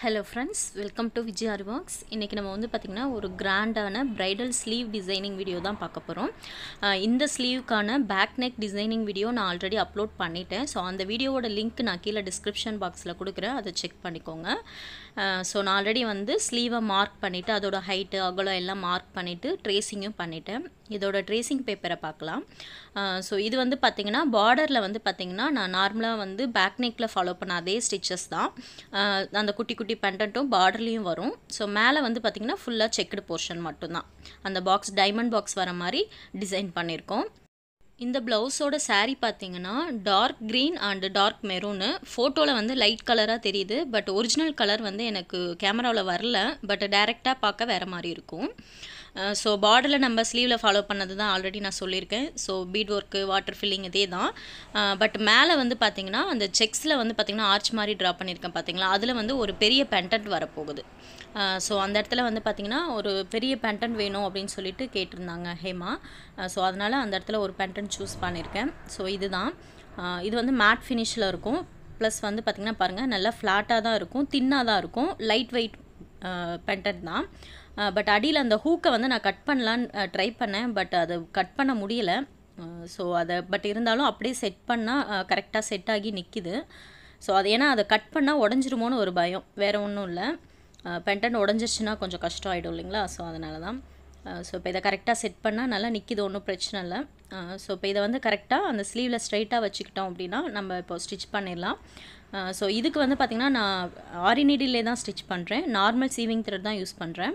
hello friends welcome to Vijay ஆர்வாக்ஸ் இன்றைக்கி நம்ம வந்து பார்த்திங்கன்னா ஒரு கிராண்டான ப்ரைடல் ஸ்லீவ் டிசைனிங் வீடியோ தான் பார்க்க போகிறோம் இந்த ஸ்லீவ்க்கான பேக் நெக் டிசைனிங் வீடியோ நான் ஆல்ரெடி அப்லோட் பண்ணிட்டேன் ஸோ அந்த வீடியோவோட லிங்க் நான் கீழே டிஸ்கிரிப்ஷன் பாக்ஸில் கொடுக்குறேன் அதை செக் பண்ணிக்கோங்க ஸோ நான் ஆல்ரெடி வந்து ஸ்லீவை மார்க் பண்ணிவிட்டு அதோட ஹைட்டு அகலம் எல்லாம் மார்க் பண்ணிவிட்டு ட்ரேசிங்கும் பண்ணிட்டேன் இதோட ட்ரேசிங் பேப்பரை பார்க்கலாம் ஸோ இது வந்து பார்த்திங்கன்னா பார்டரில் வந்து பார்த்திங்கன்னா நான் நார்மலாக வந்து பேக் நெக்கில் ஃபாலோ பண்ண அதே ஸ்டிச்சஸ் தான் அந்த குட்டி குட்டி பெண்டன்ட்டும் பார்டர்லேயும் வரும் ஸோ மேலே வந்து பார்த்திங்கன்னா ஃபுல்லாக செக்குடு போர்ஷன் மட்டும்தான் அந்த பாக்ஸ் டைமண்ட் பாக்ஸ் வர மாதிரி டிசைன் பண்ணியிருக்கோம் இந்த ப்ளவுஸோட சாரீ பார்த்தீங்கன்னா dark green and dark maroon ஃபோட்டோவில் வந்து லைட் கலராக தெரியுது பட் ஒரிஜினல் கலர் வந்து எனக்கு கேமராவில் வரல பட் டைரெக்டாக பார்க்க வேறு மாதிரி இருக்கும் ஸோ பார்டரில் நம்ம ஸ்லீவில் ஃபாலோ பண்ணது தான் ஆல்ரெடி நான் சொல்லியிருக்கேன் so bead work water filling இதே தான் பட் மேலே வந்து பார்த்திங்கன்னா அந்த செக்ஸில் வந்து பார்த்திங்கன்னா ஆர்ச் மாதிரி ட்ரா பண்ணியிருக்கேன் பார்த்தீங்களா அதில் வந்து ஒரு பெரிய பெண்டன்ட் வரப்போகுது ஸோ அந்த இடத்துல வந்து பார்த்திங்கன்னா ஒரு பெரிய பெண்டன்ட் வேணும் அப்படின்னு சொல்லிட்டு கேட்டிருந்தாங்க ஹேமா ஸோ அதனால் அந்த இடத்துல ஒரு பெண்டன்ட் சூஸ் பண்ணியிருக்கேன் ஸோ இதுதான் இது வந்து மேட் ஃபினிஷில் இருக்கும் ப்ளஸ் வந்து பார்த்திங்கன்னா பாருங்கள் நல்லா ஃப்ளாட்டாக தான் இருக்கும் தின்னாக தான் இருக்கும் லைட் வெயிட் பெண்டன்ட் தான் பட் அடியில் அந்த ஹூக்கை வந்து நான் கட் பண்ணலான்னு ட்ரை பண்ணேன் பட் அது கட் பண்ண முடியலை ஸோ அதை பட் இருந்தாலும் அப்படியே செட் பண்ணால் கரெக்டாக செட் ஆகி நிற்கிது ஸோ அது ஏன்னா அதை கட் பண்ணால் உடஞ்சிருமோன்னு ஒரு பயம் வேறு ஒன்றும் இல்லை பென்டன் உடஞ்சிருச்சுன்னா கொஞ்சம் கஷ்டம் ஆகிடும் இல்லைங்களா ஸோ அதனால தான் ஸோ இப்போ இதை கரெக்டாக செட் பண்ணால் நல்லா நிற்கிது ஒன்றும் பிரச்சனை இல்லை ஸோ இப்போ இதை வந்து கரெக்டாக அந்த ஸ்லீவில் ஸ்ட்ரைட்டாக வச்சுக்கிட்டோம் அப்படின்னா நம்ம இப்போ ஸ்டிச் பண்ணிடலாம் ஸோ இதுக்கு வந்து பார்த்திங்கன்னா நான் ஆரி நீடிலே தான் ஸ்டிச் பண்ணுறேன் நார்மல் சீவிங் த்ரெட் தான் யூஸ் பண்ணுறேன்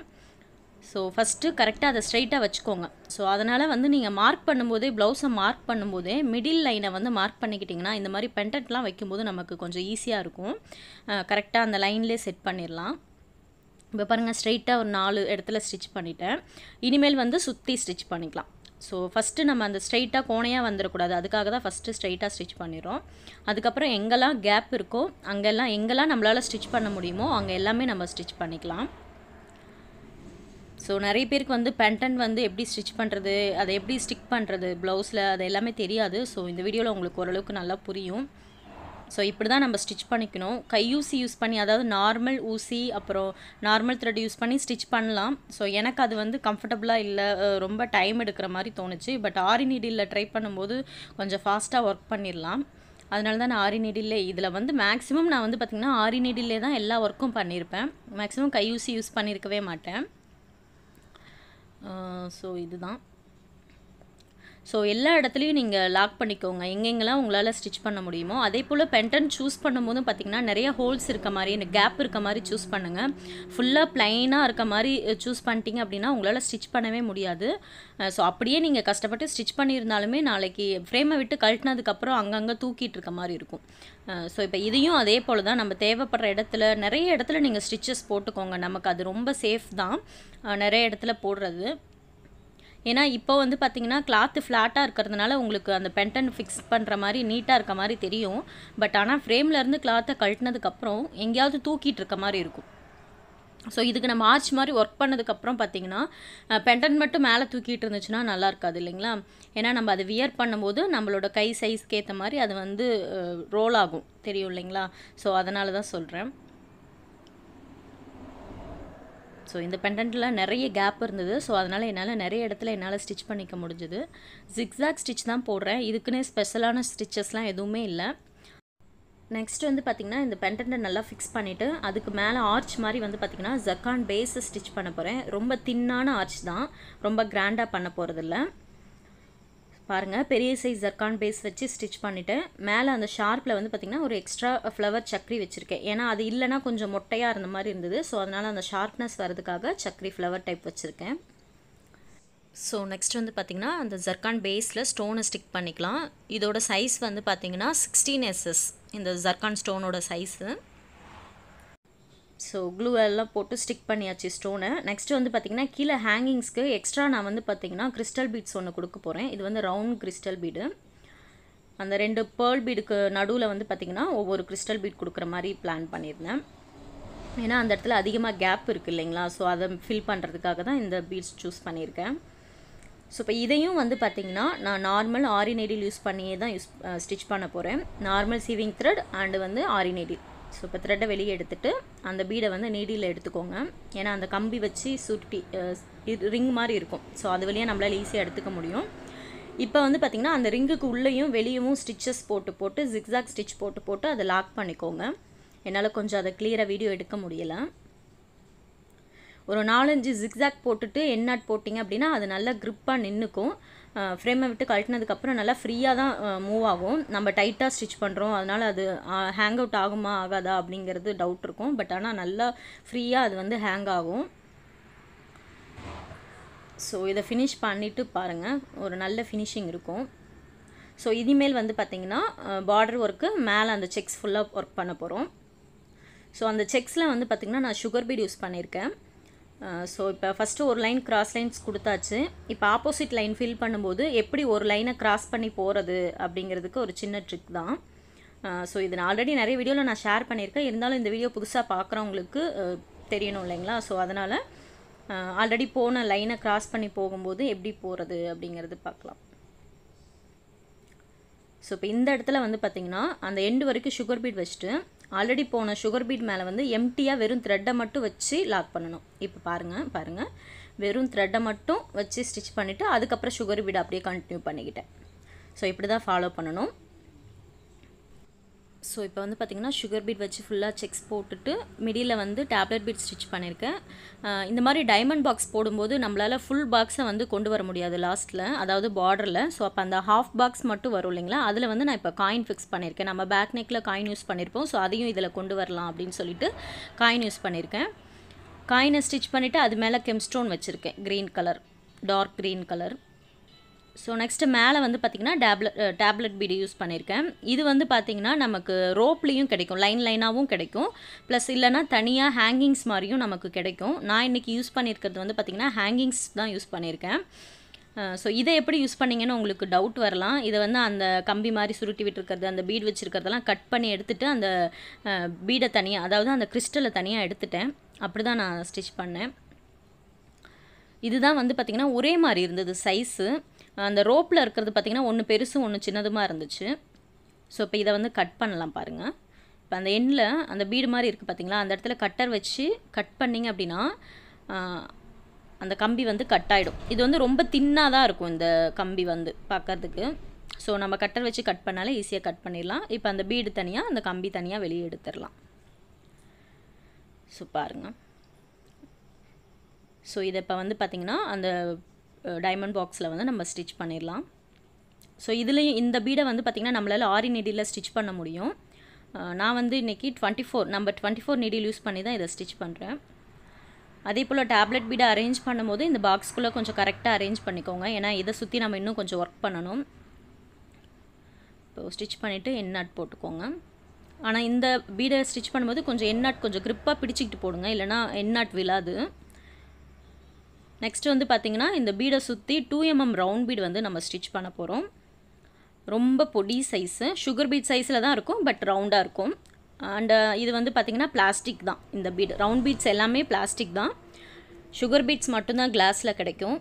ஸோ ஃபஸ்ட்டு கரெக்டாக அதை ஸ்ட்ரைட்டாக வச்சுக்கோங்க ஸோ அதனால் வந்து நீங்கள் மார்க் பண்ணும்போதே ப்ளவுஸை மார்க் பண்ணும்போதே மிடில் லைனை வந்து மார்க் பண்ணிக்கிட்டிங்கன்னா இந்த மாதிரி பென்டென்ட்லாம் வைக்கும்போது நமக்கு கொஞ்சம் ஈஸியாக இருக்கும் கரெக்டாக அந்த லைன்லேயே செட் பண்ணிடலாம் இப்போ பாருங்கள் ஸ்ட்ரைட்டாக ஒரு நாலு இடத்துல ஸ்டிச் பண்ணிட்டேன் இனிமேல் வந்து சுற்றி ஸ்டிச் பண்ணிக்கலாம் ஸோ ஃபஸ்ட்டு நம்ம அந்த ஸ்ட்ரைட்டாக கோணையாக வந்துடக்கூடாது அதுக்காக தான் ஃபஸ்ட்டு ஸ்ட்ரைட்டாக ஸ்டிச் பண்ணிடுறோம் அதுக்கப்புறம் எங்கெல்லாம் கேப் இருக்கோ அங்கெல்லாம் எங்கெல்லாம் நம்மளால் ஸ்டிச் பண்ண முடியுமோ அங்கே எல்லாமே நம்ம ஸ்டிச் பண்ணிக்கலாம் ஸோ நிறைய பேருக்கு வந்து பென்டன் வந்து எப்படி ஸ்டிச் பண்ணுறது அதை எப்படி ஸ்டிக் பண்ணுறது ப்ளவுஸில் அது எல்லாமே தெரியாது ஸோ இந்த வீடியோவில் உங்களுக்கு ஓரளவுக்கு நல்லா புரியும் ஸோ இப்படி தான் நம்ம ஸ்டிச் பண்ணிக்கணும் கையூசி யூஸ் பண்ணி அதாவது நார்மல் ஊசி அப்புறம் நார்மல் த்ரெட் யூஸ் பண்ணி ஸ்டிச் பண்ணலாம் ஸோ எனக்கு அது வந்து கம்ஃபர்டபுளாக இல்லை ரொம்ப டைம் எடுக்கிற மாதிரி தோணுச்சு பட் ஆரி நீடில் ட்ரை பண்ணும்போது கொஞ்சம் ஃபாஸ்ட்டாக ஒர்க் பண்ணிடலாம் அதனால தான் நான் ஆரி நீடிலே இதில் வந்து மேக்ஸிமம் நான் வந்து பார்த்திங்கன்னா ஆரி நீடிலே தான் எல்லா ஒர்க்கும் பண்ணியிருப்பேன் மேக்ஸிமம் கையூசி யூஸ் பண்ணியிருக்கவே மாட்டேன் ஸோ இதுதான் ஸோ எல்லா இடத்துலையும் நீங்கள் லாக் பண்ணிக்கோங்க எங்கெங்கெல்லாம் உங்களால் ஸ்டிச் பண்ண முடியுமோ அதே போல் பென்டன் சூஸ் பண்ணும்போதும் பார்த்திங்கன்னா நிறைய ஹோல்ஸ் இருக்க மாதிரி கேப் இருக்க மாதிரி சூஸ் பண்ணுங்கள் ஃபுல்லாக ப்ளைனாக இருக்க மாதிரி சூஸ் பண்ணிட்டீங்க அப்படின்னா உங்களால் ஸ்டிச் பண்ணவே முடியாது ஸோ அப்படியே நீங்கள் கஷ்டப்பட்டு ஸ்டிச் பண்ணியிருந்தாலுமே நாளைக்கு ஃப்ரேமை விட்டு கழட்டினதுக்கப்புறம் அங்கங்கே தூக்கிட்டு இருக்க மாதிரி இருக்கும் ஸோ இப்போ இதையும் அதே போல் தான் நம்ம தேவைப்படுற இடத்துல நிறைய இடத்துல நீங்கள் ஸ்டிச்சஸ் போட்டுக்கோங்க நமக்கு அது ரொம்ப சேஃப் தான் நிறைய இடத்துல போடுறது ஏன்னா இப்போ வந்து பார்த்திங்கன்னா கிளாத்து ஃப்ளாட்டாக இருக்கிறதுனால உங்களுக்கு அந்த பென்டன் ஃபிக்ஸ் பண்ணுற மாதிரி நீட்டாக இருக்க மாதிரி தெரியும் பட் ஆனால் ஃப்ரேம்லேருந்து கிளாத்தை கழட்டினதுக்கப்புறம் எங்கேயாவது தூக்கிட்டு இருக்க மாதிரி இருக்கும் ஸோ இதுக்கு நம்ம ஆர்ச் மாதிரி ஒர்க் பண்ணதுக்கப்புறம் பார்த்திங்கன்னா பெண்டன் மட்டும் மேலே தூக்கிட்டு இருந்துச்சுன்னா நல்லா இருக்காது இல்லைங்களா ஏன்னா நம்ம அதை வியர் பண்ணும்போது நம்மளோட கை சைஸ்க்கு ஏற்ற மாதிரி அது வந்து ரோல் ஆகும் தெரியும் இல்லைங்களா ஸோ அதனால தான் சொல்கிறேன் ஸோ இந்த பெண்டன்ட்டில் நிறைய கேப் இருந்தது ஸோ அதனால் என்னால் நிறைய இடத்துல என்னால் ஸ்டிச் பண்ணிக்க முடிஞ்சுது ஜிக்ஸாக் ஸ்டிச் தான் போடுறேன் இதுக்குன்னே ஸ்பெஷலான ஸ்டிச்சஸ்லாம் எதுவுமே இல்லை நெக்ஸ்ட் வந்து பார்த்திங்கன்னா இந்த பெண்டன்ட்டை நல்லா ஃபிக்ஸ் பண்ணிவிட்டு அதுக்கு மேலே ஆர்ச் மாதிரி வந்து பார்த்திங்கன்னா ஜக்கான் பேஸை ஸ்டிச் பண்ண போகிறேன் ரொம்ப தின்னான ஆர்ச் தான் ரொம்ப கிராண்டாக பண்ண போகிறதில்ல பாருங்கள் பெரிய சைஸ் ஜர்கான் பேஸ் வச்சு ஸ்டிச் பண்ணிவிட்டு மேலே அந்த ஷார்ப்பில் வந்து பார்த்திங்கன்னா ஒரு எக்ஸ்ட்ரா ஃப்ளவர் சக்கரி வச்சுருக்கேன் ஏன்னா அது இல்லைனா கொஞ்சம் மொட்டையாக இருந்த மாதிரி இருந்தது ஸோ அதனால் அந்த ஷார்ப்னஸ் வரதுக்காக சக்கரி ஃப்ளவர் டைப் வச்சுருக்கேன் ஸோ நெக்ஸ்ட் வந்து பார்த்திங்கன்னா அந்த ஜர்கான் பேஸில் ஸ்டோனை ஸ்டிக் பண்ணிக்கலாம் இதோட சைஸ் வந்து பார்த்திங்கன்னா சிக்ஸ்டீன் எஸ்எஸ் இந்த ஜர்கான் ஸ்டோனோட சைஸு ஸோ க்ளூ எல்லாம் போட்டு ஸ்டிக் பண்ணியாச்சு ஸ்டோனை நெக்ஸ்ட் வந்து பார்த்திங்கன்னா கீழே ஹேங்கிங்ஸ்க்கு எக்ஸ்ட்ரா நான் வந்து பார்த்திங்கன்னா கிறிஸ்டல் பீட்ஸ் ஒன்று கொடுக்க போகிறேன் இது வந்து ரவுண்ட் கிறிஸ்டல் பீடு அந்த ரெண்டு பேர்ல் பீடுக்கு நடுவில் வந்து பார்த்திங்கன்னா ஒவ்வொரு கிறிஸ்டல் பீட் கொடுக்குற மாதிரி பிளான் பண்ணியிருந்தேன் ஏன்னா அந்த இடத்துல அதிகமாக கேப் இருக்குது இல்லைங்களா ஸோ அதை ஃபில் பண்ணுறதுக்காக தான் இந்த பீட்ஸ் சூஸ் பண்ணியிருக்கேன் ஸோ இப்போ இதையும் வந்து பார்த்திங்கன்னா நான் நார்மல் ஆரி நெடில் யூஸ் பண்ணியே தான் யூஸ் ஸ்டிச் பண்ண போகிறேன் நார்மல் சீவிங் த்ரெட் அண்டு வந்து ஆரி நெடில் ஸோ இப்போ த்ரெட்டை வெளியே எடுத்துட்டு அந்த பீடை வந்து நீடியில் எடுத்துக்கோங்க ஏன்னா அந்த கம்பி வச்சு சுட்டி ரிங் மாதிரி இருக்கும் ஸோ அது வழியாக நம்மளால் ஈஸியாக எடுத்துக்க முடியும் இப்போ வந்து பார்த்திங்கன்னா அந்த ரிங்குக்கு உள்ளேயும் வெளியவும் ஸ்டிச்சஸ் போட்டு போட்டு ஜிக்ஸாக் ஸ்டிச் போட்டு போட்டு அதை லாக் பண்ணிக்கோங்க என்னால் கொஞ்சம் அதை கிளியராக வீடியோ எடுக்க முடியலை ஒரு நாலஞ்சு ஜிக்ஸாக் போட்டுட்டு எண்ணாட் போட்டிங்க அப்படின்னா அது நல்லா க்ரிப்பாக நின்றுக்கும் ஃப்ரேமை விட்டு கழட்டினதுக்கப்புறம் நல்லா ஃப்ரீயாக தான் மூவ் ஆகும் நம்ம டைட்டாக ஸ்டிச் பண்ணுறோம் அதனால் அது ஹேங் அவுட் ஆகுமா ஆகாதா அப்படிங்கிறது டவுட் இருக்கும் பட் ஆனால் நல்லா ஃப்ரீயாக அது வந்து ஹேங் ஆகும் ஸோ இதை ஃபினிஷ் பண்ணிவிட்டு பாருங்கள் ஒரு நல்ல ஃபினிஷிங் இருக்கும் ஸோ இனிமேல் வந்து பார்த்திங்கன்னா பார்டர் ஒர்க்கு மேலே அந்த செக்ஸ் ஃபுல்லாக ஒர்க் பண்ண போகிறோம் ஸோ அந்த செக்ஸில் வந்து பார்த்திங்கன்னா நான் சுகர் பீட் யூஸ் பண்ணியிருக்கேன் ஸோ இப்போ ஃபஸ்ட்டு ஒரு லைன் கிராஸ் லைன்ஸ் கொடுத்தாச்சு இப்போ ஆப்போசிட் லைன் ஃபில் பண்ணும்போது எப்படி ஒரு லைனை கிராஸ் பண்ணி போகிறது அப்படிங்கிறதுக்கு ஒரு சின்ன ட்ரிக் தான் ஸோ இது நான் ஆல்ரெடி நிறைய வீடியோவில் நான் ஷேர் பண்ணியிருக்கேன் இருந்தாலும் இந்த வீடியோ புதுசாக பார்க்குறவங்களுக்கு தெரியணும் இல்லைங்களா ஸோ அதனால் ஆல்ரெடி போன லைனை கிராஸ் பண்ணி போகும்போது எப்படி போகிறது அப்படிங்கிறது பார்க்கலாம் ஸோ இப்போ இந்த இடத்துல வந்து பார்த்திங்கன்னா அந்த எண்டு வரைக்கும் சுகர் பீட் வச்சுட்டு ஆல்ரெடி போன சுகர் பீட் மேலே வந்து எம்டியாக வெறும் த்ரெட்டை மட்டும் வச்சு லாக் பண்ணணும் இப்போ பாருங்கள் பாருங்கள் வெறும் த்ரெட்டை மட்டும் வச்சு ஸ்டிச் பண்ணிவிட்டு அதுக்கப்புறம் சுகர் பீட் அப்படியே கண்டினியூ பண்ணிக்கிட்டேன் ஸோ இப்படி தான் ஃபாலோ பண்ணணும் ஸோ இப்போ வந்து பார்த்திங்கன்னா சுகர் பீட் வச்சு ஃபுல்லாக செக்ஸ் போட்டுட்டு மிடியில் வந்து டேப்லெட் பீட் ஸ்டிச் பண்ணியிருக்கேன் இந்த மாதிரி டைமண்ட் பாக்ஸ் போடும்போது நம்மளால் ஃபுல் பாக்ஸை வந்து கொண்டு வர முடியாது லாஸ்ட்டில் அதாவது பார்டரில் ஸோ அப்போ அந்த ஹாஃப் பாக்ஸ் மட்டும் வரும் இல்லைங்களா அதில் வந்து நான் இப்போ காயின் ஃபிக்ஸ் பண்ணியிருக்கேன் நம்ம பேக் நெக்கில் காயின் யூஸ் பண்ணியிருப்போம் ஸோ அதையும் இதில் கொண்டு வரலாம் அப்படின்னு சொல்லிட்டு காயின் யூஸ் பண்ணியிருக்கேன் காயினை ஸ்டிச் பண்ணிவிட்டு அது மேலே கெம்ஸ்டோன் வச்சுருக்கேன் green colour dark green colour so next மேலே வந்து பார்த்திங்கன்னா டேப்லெட் டேப்லெட் பீடு யூஸ் பண்ணியிருக்கேன் இது வந்து பார்த்திங்கன்னா நமக்கு ரோப்லேயும் கிடைக்கும் லைன் லைனாகவும் கிடைக்கும் ப்ளஸ் இல்லைனா தனியாக ஹேங்கிங்ஸ் மாதிரியும் நமக்கு கிடைக்கும் நான் இன்றைக்கி யூஸ் பண்ணியிருக்கிறது வந்து பார்த்திங்கன்னா ஹேங்கிங்ஸ் தான் யூஸ் பண்ணியிருக்கேன் ஸோ இதை எப்படி யூஸ் பண்ணிங்கன்னு உங்களுக்கு டவுட் வரலாம் இதை வந்து அந்த கம்பி மாதிரி சுருட்டி விட்டுருக்கிறது அந்த பீட் வச்சுருக்கிறதெல்லாம் கட் பண்ணி எடுத்துகிட்டு அந்த பீடை தனியாக அதாவது அந்த கிறிஸ்டலை தனியாக எடுத்துட்டேன் அப்படி தான் நான் ஸ்டிச் பண்ணேன் இதுதான் வந்து பார்த்திங்கன்னா ஒரே மாதிரி இருந்தது சைஸு அந்த ரோப்பில் இருக்கிறது பார்த்திங்கன்னா ஒன்று பெருசும் ஒன்று சின்னதுமாக இருந்துச்சு ஸோ இப்போ இதை வந்து கட் பண்ணலாம் பாருங்கள் இப்போ அந்த எண்ணில் அந்த பீடு மாதிரி இருக்குது பார்த்திங்களா அந்த இடத்துல கட்டர் வச்சு கட் பண்ணிங்க அப்படின்னா அந்த கம்பி வந்து கட் ஆகிடும் இது வந்து ரொம்ப தின்னாக தான் இருக்கும் இந்த கம்பி வந்து பார்க்கறதுக்கு ஸோ நம்ம கட்டர் வச்சு கட் பண்ணாலே ஈஸியாக கட் பண்ணிடலாம் இப்போ அந்த பீடு தனியாக அந்த கம்பி தனியாக வெளியே எடுத்துடலாம் ஸோ பாருங்கள் ஸோ இதை இப்போ வந்து பார்த்திங்கன்னா அந்த டைமண்ட் பாக்ஸில் வந்து நம்ம ஸ்டிச் பண்ணிடலாம் ஸோ இதுலேயும் இந்த பீடை வந்து பார்த்திங்கன்னா நம்மளால் ஆரி நெடியில் ஸ்டிச் பண்ண முடியும் நான் வந்து இன்றைக்கி டுவெண்ட்டி ஃபோர் நம்ம டுவெண்ட்டி ஃபோர் நெடில் யூஸ் பண்ணி தான் இதை ஸ்டிச் பண்ணுறேன் அதே போல் டேப்லெட் பீடை அரேஞ்ச் பண்ணும்போது இந்த பாக்ஸ்குள்ளே கொஞ்சம் கரெக்டாக அரேஞ்ச் பண்ணிக்கோங்க ஏன்னா இதை சுற்றி நம்ம இன்னும் கொஞ்சம் ஒர்க் பண்ணணும் இப்போ ஸ்டிச் பண்ணிவிட்டு எண்ணாட் போட்டுக்கோங்க ஆனால் இந்த பீடை ஸ்டிச் பண்ணும்போது கொஞ்சம் எண்ணாட் கொஞ்சம் க்ரிப்பாக பிடிச்சிக்கிட்டு போடுங்க இல்லைனா எண்ணாட் விழாது நெக்ஸ்ட் வந்து பார்த்திங்கன்னா இந்த பீடை சுற்றி டூ எம்எம் ரவுண்ட் பீட் வந்து நம்ம ஸ்டிச் பண்ண போகிறோம் ரொம்ப பொடி சைஸு சுகர் பீட் சைஸில் தான் இருக்கும் பட் ரவுண்டாக இருக்கும் அண்ட் இது வந்து பார்த்திங்கன்னா பிளாஸ்டிக் தான் இந்த பீட் ரவுண்ட் பீட்ஸ் எல்லாமே பிளாஸ்டிக் தான் சுகர் பீட்ஸ் மட்டும்தான் கிளாஸில் கிடைக்கும்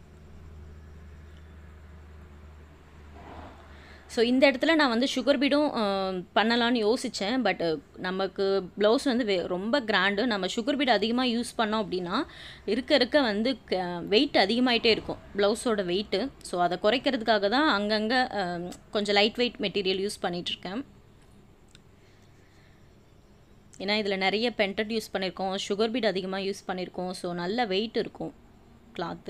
ஸோ இந்த இடத்துல நான் வந்து சுகர் பீடும் பண்ணலான்னு யோசித்தேன் பட் நமக்கு ப்ளவுஸ் வந்து வே ரொம்ப கிராண்டு நம்ம சுகர் பீட் அதிகமாக யூஸ் பண்ணோம் அப்படின்னா இருக்க இருக்க வந்து வெயிட் அதிகமாகிட்டே இருக்கும் ப்ளவுஸோட வெயிட்டு ஸோ அதை குறைக்கிறதுக்காக தான் அங்கங்கே கொஞ்சம் லைட் வெயிட் மெட்டீரியல் யூஸ் பண்ணிகிட்ருக்கேன் ஏன்னா இதில் நிறைய பென்டட் யூஸ் பண்ணியிருக்கோம் சுகர் பீட் அதிகமாக யூஸ் பண்ணியிருக்கோம் ஸோ நல்ல வெயிட் இருக்கும் கிளாத்து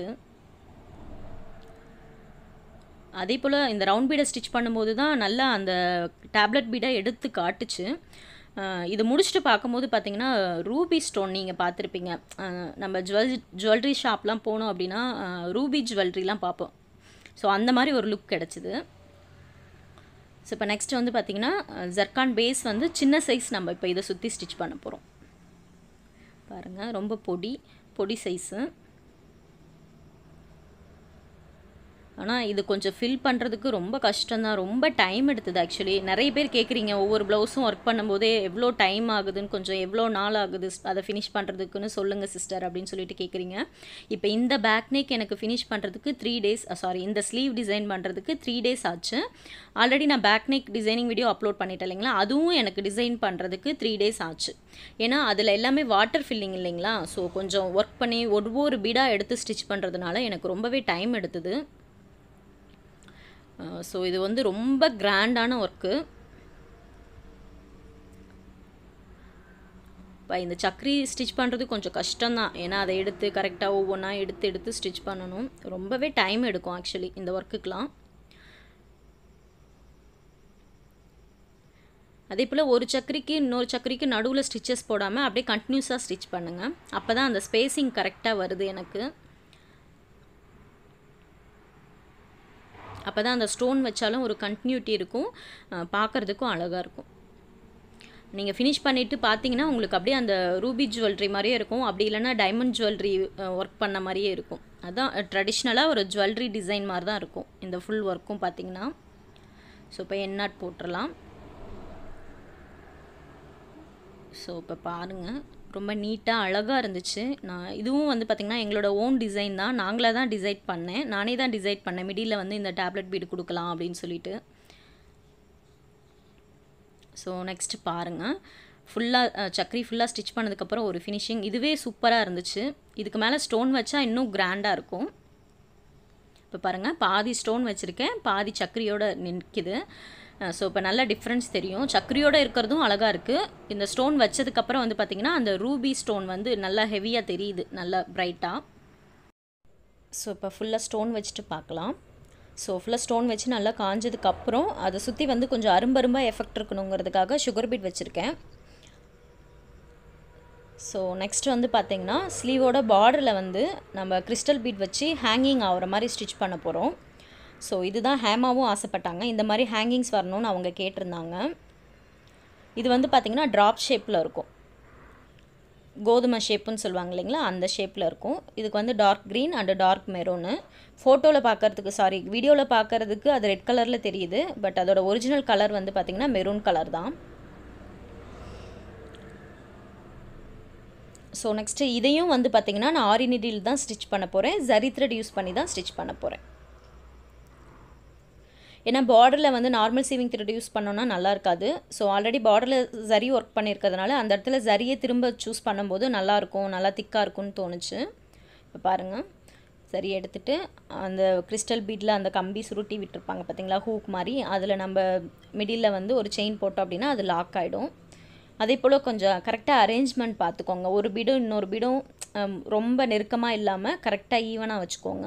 அதே போல் இந்த ரவுண்ட் பீடை ஸ்டிச் பண்ணும்போது தான் நல்லா அந்த டேப்லெட் பீடை எடுத்து காட்டுச்சு இது முடிச்சுட்டு பார்க்கும்போது பார்த்தீங்கன்னா ரூபி ஸ்டோன் நீங்கள் பார்த்துருப்பீங்க நம்ம ஜுவல் ஜுவல்லரி ஷாப்லாம் போனோம் அப்படின்னா ரூபி ஜுவல்லரிலாம் பார்ப்போம் ஸோ அந்த மாதிரி ஒரு லுக் கிடச்சிது ஸோ இப்போ நெக்ஸ்ட் வந்து பார்த்திங்கன்னா ஜர்கான் பேஸ் வந்து சின்ன சைஸ் நம்ம இப்போ இதை சுற்றி ஸ்டிச் பண்ண போகிறோம் பாருங்கள் ரொம்ப பொடி பொடி சைஸு ஆனால் இது கொஞ்சம் ஃபில் பண்ணுறதுக்கு ரொம்ப கஷ்டம்தான் ரொம்ப டைம் எடுத்தது ஆக்சுவலி நிறைய பேர் கேட்குறீங்க ஒவ்வொரு ப்ளவுஸும் ஒர்க் பண்ணும்போதே எவ்வளோ டைம் ஆகுதுன்னு கொஞ்சம் எவ்வளோ நாள் ஆகுது அதை ஃபினிஷ் பண்ணுறதுக்குன்னு சொல்லுங்கள் சிஸ்டர் அப்படின்னு சொல்லிட்டு கேட்குறீங்க இப்போ இந்த பேக் நெக் எனக்கு ஃபினிஷ் பண்ணுறதுக்கு த்ரீ டேஸ் சாரி இந்த ஸ்லீவ் டிசைன் பண்ணுறதுக்கு த்ரீ டேஸ் ஆச்சு ஆல்ரெடி நான் back neck designing video upload பண்ணிட்டேன் இல்லைங்களா அதுவும் எனக்கு டிசைன் பண்ணுறதுக்கு த்ரீ டேஸ் ஆச்சு ஏன்னா அதில் எல்லாமே வாட்டர் ஃபில்லிங் இல்லைங்களா ஸோ கொஞ்சம் ஒர்க் பண்ணி ஒவ்வொரு பீடாக எடுத்து ஸ்டிச் பண்ணுறதுனால எனக்கு ரொம்பவே டைம் எடுத்தது ஸோ இது வந்து ரொம்ப கிராண்டான ஒர்க்கு இப்போ இந்த சக்கரி ஸ்டிச் பண்ணுறது கொஞ்சம் கஷ்டம்தான் ஏன்னா அதை எடுத்து கரெக்டாக ஒவ்வொன்றா எடுத்து எடுத்து ஸ்டிச் பண்ணணும் ரொம்பவே டைம் எடுக்கும் ஆக்சுவலி இந்த ஒர்க்குக்கெலாம் அதே போல் ஒரு சக்கரிக்கு இன்னொரு சக்கரிக்கு நடுவில் ஸ்டிச்சஸ் போடாமல் அப்படியே கண்டினியூஸாக ஸ்டிச் பண்ணுங்கள் அப்போ தான் அந்த ஸ்பேஸிங் கரெக்டாக வருது எனக்கு அப்போ தான் அந்த ஸ்டோன் வச்சாலும் ஒரு கண்டினியூட்டி இருக்கும் பார்க்குறதுக்கும் அழகாக இருக்கும் நீங்கள் ஃபினிஷ் பண்ணிவிட்டு பார்த்தீங்கன்னா உங்களுக்கு அப்படியே அந்த ரூபி ஜுவல்லரி மாதிரியே இருக்கும் அப்படி இல்லைன்னா டைமண்ட் ஜுவல்லரி ஒர்க் பண்ண மாதிரியே இருக்கும் அதுதான் ட்ரெடிஷ்னலாக ஒரு ஜுவல்லரி டிசைன் மாதிரி தான் இருக்கும் இந்த ஃபுல் ஒர்க்கும் பார்த்தீங்கன்னா ஸோ இப்போ என்னாட் போட்டுடலாம் ஸோ இப்போ பாருங்கள் ரொம்ப நீட்டாக அழகாக இருந்துச்சு நான் இதுவும் வந்து பார்த்திங்கன்னா எங்களோட ஓன் டிசைன் தான் நாங்களே தான் டிசைட் பண்ணேன் நானே தான் டிசைட் பண்ணேன் மிடியில் வந்து இந்த டேப்லெட் பீடு கொடுக்கலாம் அப்படின்னு சொல்லிட்டு ஸோ நெக்ஸ்ட்டு பாருங்கள் ஃபுல்லாக சக்கரி ஃபுல்லாக ஸ்டிச் பண்ணதுக்கப்புறம் ஒரு ஃபினிஷிங் இதுவே சூப்பராக இருந்துச்சு இதுக்கு மேலே ஸ்டோன் வச்சா இன்னும் கிராண்டாக இருக்கும் இப்போ பாருங்கள் பாதி ஸ்டோன் வச்சுருக்கேன் பாதி சக்கரியோடு நிற்கிது ஸோ இப்போ நல்ல டிஃப்ரென்ஸ் தெரியும் சக்கரியோடு இருக்கிறதும் அழகாக இருக்குது இந்த ஸ்டோன் வச்சதுக்கப்புறம் வந்து பார்த்திங்கன்னா அந்த ரூபி ஸ்டோன் வந்து நல்லா ஹெவியாக தெரியுது நல்லா ப்ரைட்டாக ஸோ இப்போ ஃபுல்லாக ஸ்டோன் வச்சுட்டு பார்க்கலாம் ஸோ ஃபுல்லாக ஸ்டோன் வச்சு நல்லா காஞ்சதுக்கப்புறம் அதை சுற்றி வந்து கொஞ்சம் அரும்பரும்பாக எஃபெக்ட் இருக்கணுங்கிறதுக்காக சுகர் பீட் வச்சுருக்கேன் ஸோ நெக்ஸ்ட் வந்து பார்த்திங்கன்னா ஸ்லீவோட பார்டரில் வந்து நம்ம கிறிஸ்டல் பீட் வச்சு ஹேங்கிங் ஆகிற மாதிரி ஸ்டிச் பண்ண போகிறோம் ஸோ இதுதான் ஹேமாவும் ஆசைப்பட்டாங்க இந்த மாதிரி ஹேங்கிங்ஸ் வரணும்னு அவங்க கேட்டிருந்தாங்க இது வந்து பார்த்திங்கன்னா ட்ராப் ஷேப்பில் இருக்கும் கோதுமை ஷேப்புன்னு சொல்லுவாங்க இல்லைங்களா அந்த ஷேப்பில் இருக்கும் இதுக்கு வந்து dark green and dark maroon ஃபோட்டோவில் பார்க்குறதுக்கு சாரி வீடியோவில் பார்க்குறதுக்கு அது ரெட் கலரில் தெரியுது பட் அதோட ஒரிஜினல் கலர் வந்து பார்த்திங்கன்னா மெரூன் கலர் தான் ஸோ நெக்ஸ்ட்டு இதையும் வந்து பார்த்திங்கன்னா நான் ஆரி நிடில் தான் ஸ்டிச் பண்ண போகிறேன் ஜரி த்ரெட் யூஸ் பண்ணி தான் ஸ்டிச் பண்ண போகிறேன் ஏன்னா பார்டரில் வந்து நார்மல் சீவிங் த்ரெட் யூஸ் பண்ணோன்னா நல்லா இருக்காது ஸோ ஆல்ரெடி பார்டரில் ஜரி ஒர்க் பண்ணியிருக்கிறதுனால அந்த இடத்துல ஜரியை திரும்ப சூஸ் பண்ணும்போது நல்லாயிருக்கும் நல்லா திக்காக இருக்கும்னு தோணுச்சு இப்போ பாருங்கள் சரி எடுத்துகிட்டு அந்த கிறிஸ்டல் பீட்டில் அந்த கம்பி சுருட்டி விட்டுருப்பாங்க பார்த்தீங்களா ஹூக் மாதிரி அதில் நம்ம மிடில் வந்து ஒரு செயின் போட்டோம் அப்படின்னா அது லாக் ஆகிடும் அதே போல் கொஞ்சம் கரெக்டாக அரேஞ்ச்மெண்ட் பார்த்துக்கோங்க ஒரு பீடும் இன்னொரு பீடும் ரொம்ப நெருக்கமாக இல்லாமல் கரெக்டாக ஈவனாக வச்சுக்கோங்க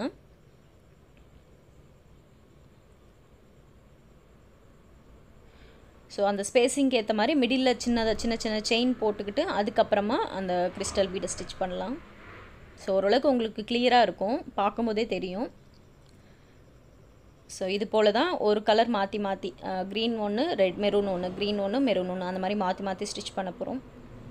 ஸோ அந்த ஸ்பேஸிங்க்கு ஏற்ற மாதிரி மிடில் சின்னதாக சின்ன சின்ன செயின் போட்டுக்கிட்டு அதுக்கப்புறமா அந்த கிறிஸ்டல் பீடை ஸ்டிச் பண்ணலாம் ஸோ ஓரளவுக்கு உங்களுக்கு கிளியராக இருக்கும் பார்க்கும்போதே தெரியும் ஸோ இது போல் தான் ஒரு கலர் மாற்றி மாற்றி க்ரீன் ஒன்று ரெட் மெரூன் ஒன்று க்ரீன் ஒன்று மெரூன் ஒன்று அந்த மாதிரி மாற்றி மாற்றி ஸ்டிச் பண்ண போகிறோம்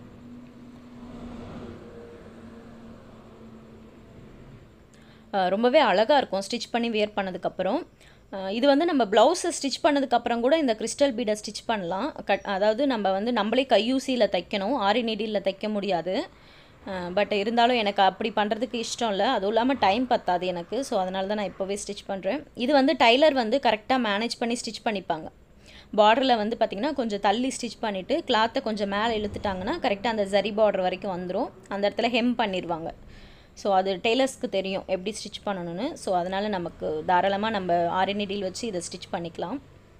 ரொம்பவே அழகாக இருக்கும் ஸ்டிச் பண்ணி வியர் பண்ணதுக்கப்புறம் இது வந்து நம்ம ப்ளவுஸை ஸ்டிச் பண்ணதுக்கப்புறம் கூட இந்த கிறிஸ்டல் பீடை ஸ்டிச் பண்ணலாம் கட் அதாவது நம்ம வந்து நம்மளே கையூசியில் தைக்கணும் ஆரி நீடியில் தைக்க முடியாது பட் இருந்தாலும் எனக்கு அப்படி பண்ணுறதுக்கு இஷ்டம் இல்லை அதுவும் இல்லாமல் டைம் பத்தாது எனக்கு ஸோ அதனால தான் நான் இப்போவே ஸ்டிச் பண்ணுறேன் இது வந்து டைலர் வந்து கரெக்டாக மேனேஜ் பண்ணி ஸ்டிச் பண்ணிப்பாங்க பார்டரில் வந்து பார்த்திங்கன்னா கொஞ்சம் தள்ளி ஸ்டிச் பண்ணிவிட்டு கிளாத்தை கொஞ்சம் மேலே இழுத்துட்டாங்கன்னா கரெக்டாக அந்த ஜரி பார்டர் வரைக்கும் வந்துடும் அந்த இடத்துல ஹெம் பண்ணிடுவாங்க ஸோ அது டெய்லர்ஸ்க்கு தெரியும் எப்படி ஸ்டிச் பண்ணணும்னு ஸோ அதனால் நமக்கு தாராளமாக நம்ம ஆரி நீடில் வச்சு இதை ஸ்டிச் பண்ணிக்கலாம்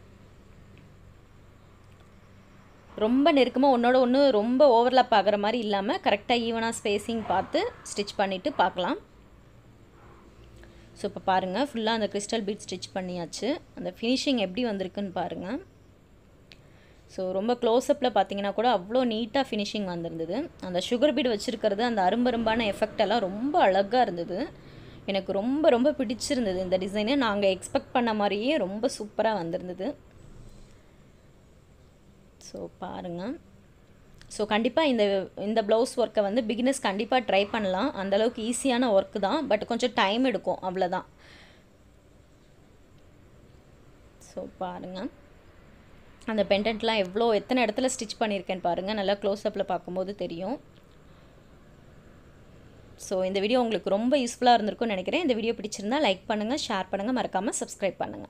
ரொம்ப நெருக்கமாக ஒன்றோட ஒன்று ரொம்ப ஓவர்லாப் ஆகிற மாதிரி இல்லாமல் கரெக்டாக ஈவனாக ஸ்பேஸிங் பார்த்து ஸ்டிச் பண்ணிவிட்டு பார்க்கலாம் ஸோ இப்போ பாருங்கள் ஃபுல்லாக அந்த கிறிஸ்டல் பீட் ஸ்டிச் பண்ணியாச்சு அந்த ஃபினிஷிங் எப்படி வந்திருக்குன்னு பாருங்கள் ஸோ ரொம்ப க்ளோஸ்அப்பில் பார்த்தீங்கன்னா கூட அவ்வளோ நீட்டாக ஃபினிஷிங் வந்திருந்தது அந்த சுகர் பீட் வச்சுருக்கிறது அந்த அரும்பரும்பான எஃபெக்ட் எல்லாம் ரொம்ப அழகாக இருந்தது எனக்கு ரொம்ப ரொம்ப பிடிச்சிருந்தது இந்த டிசைனு நாங்கள் எக்ஸ்பெக்ட் பண்ண மாதிரியே ரொம்ப சூப்பராக வந்திருந்தது ஸோ பாருங்கள் ஸோ கண்டிப்பாக இந்த இந்த ப்ளவுஸ் ஒர்க்கை வந்து பிகினர்ஸ் கண்டிப்பாக ட்ரை பண்ணலாம் அந்தளவுக்கு ஈஸியான ஒர்க்கு தான் பட் கொஞ்சம் டைம் எடுக்கும் அவ்வளோதான் ஸோ பாருங்கள் அந்த பெண்டன்ட்லாம் எவ்வளோ எத்தனை இடத்துல ஸ்டிச் பண்ணியிருக்கேன்னு பாருங்கள் நல்லா க்ளோஸ்அப்பில் பார்க்கும்போது தெரியும் ஸோ இந்த வீடியோ உங்களுக்கு ரொம்ப யூஸ்ஃபுல்லாக இருந்திருக்கும்னு நினைக்கிறேன் இந்த வீடியோ பிடிச்சிருந்தா லைக் பண்ணுங்கள் ஷேர் பண்ணுங்கள் மறக்காமல் சப்ஸ்கிரைப் பண்ணுங்கள்